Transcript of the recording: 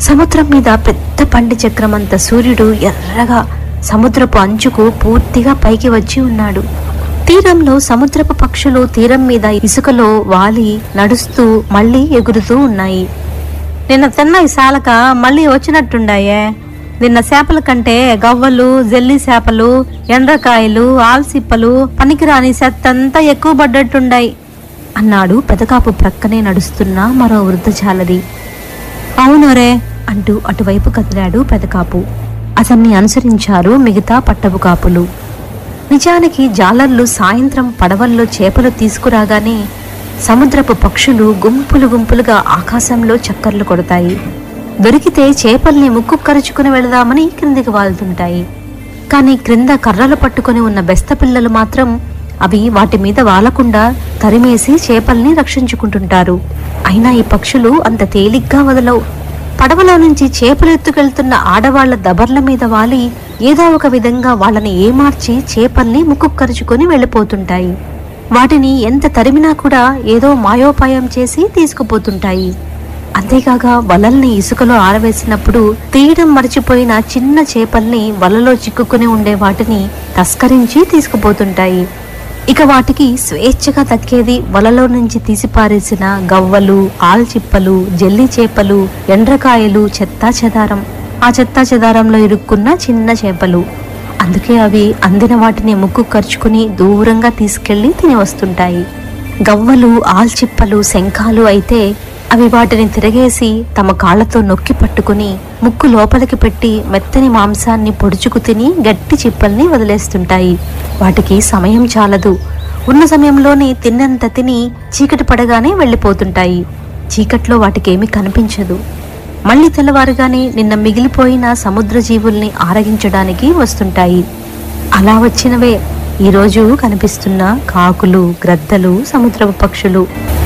సముద్రం మీద పెద్ద పండి చక్రమంత సూర్యుడు ఎర్రగా సముద్రపు అంచుకు పూర్తిగా పైకి వచ్చి ఉన్నాడు తీరంలో సముద్రపు పక్షులు తీరం మీద ఇసుకలో వాలి నడుస్తూ మళ్ళీ ఎగురుతూ ఉన్నాయి నిన్న తిన్న ఈ సాలక మళ్ళీ వచ్చినట్టుండాయే నిన్న చేపల కంటే గవ్వలు జెల్లి చేపలు ఎండ్రకాయలు ఆల్సిప్పలు పనికిరాని చెత్తంతా ఎక్కువ పడ్డట్టుండాయి అన్నాడు పెదకాపు ప్రక్కనే నడుస్తున్న మరో వృద్ధజాలరి అవునరే అంటూ అటువైపు కదిలాడు పెదకాపు అతన్ని అనుసరించారు మిగతా పట్టపు కాపులు నిజానికి జాలర్లు సాయంత్రం పడవల్లో చేపలు తీసుకురాగానే సముద్రపు పక్షులు గుంపులు గుంపులుగా ఆకాశంలో చక్కర్లు కొడతాయి దొరికితే చేపల్ని ముక్కు కరుచుకుని వెళదామని క్రిందికి వాలుతుంటాయి కానీ క్రింద కర్రలు పట్టుకొని ఉన్న బెస్త పిల్లలు మాత్రం అవి వాటి మీద వాలకుండా తరిమేసి చేపల్ని రక్షించుకుంటుంటారు అయినా ఈ పక్షులు అంత తేలిగ్గా వదలవు పడవలో నుంచి చేపలు ఎత్తుకెళ్తున్న ఆడవాళ్ల దబర్ల మీద వాలి ఏదో ఒక విధంగా వాళ్ళని ఏమార్చి చేపల్ని ముక్కు కరుచుకొని వెళ్ళిపోతుంటాయి వాటిని ఎంత తరిమినా కూడా ఏదో మాయోపాయం చేసి తీసుకుపోతుంటాయి అంతేకాక వలల్ని ఇసుకలో ఆరవేసినప్పుడు తీయడం మర్చిపోయిన చిన్న చేపల్ని వలలో చిక్కుకుని ఉండే వాటిని తస్కరించి తీసుకుపోతుంటాయి ఇక వాటికి స్వేచ్ఛగా దక్కేది వలలో నుంచి తీసిపారేసిన గవ్వలు ఆల్చిప్పలు జల్లి చేపలు ఎండ్రకాయలు చెత్తా చెదారం ఆ చెత్తా చెదారంలో ఇరుక్కున్న చిన్న చేపలు అందుకే అవి అందిన వాటిని ముక్కు ఖర్చుకుని దూరంగా తీసుకెళ్లి తిని వస్తుంటాయి గవ్వలు ఆల్చిప్పలు శంఖాలు అయితే అవి వాటిని తిరగేసి తమ కాళ్లతో నొక్కి పట్టుకుని ముక్కు లోపలికి పెట్టి మెత్తని మాంసాన్ని పొడుచుకు తిని గట్టి చిప్పల్ని వదిలేస్తుంటాయి వాటికి సమయం చాలదు ఉన్న సమయంలోనే తిన్నంత తిని చీకటి పడగానే వెళ్ళిపోతుంటాయి చీకట్లో వాటికేమీ కనిపించదు మళ్ళీ తెల్లవారుగానే నిన్న మిగిలిపోయిన సముద్ర జీవుల్ని ఆరగించడానికి వస్తుంటాయి అలా వచ్చినవే ఈరోజు కనిపిస్తున్న కాకులు గ్రద్దలు సముద్రపు పక్షులు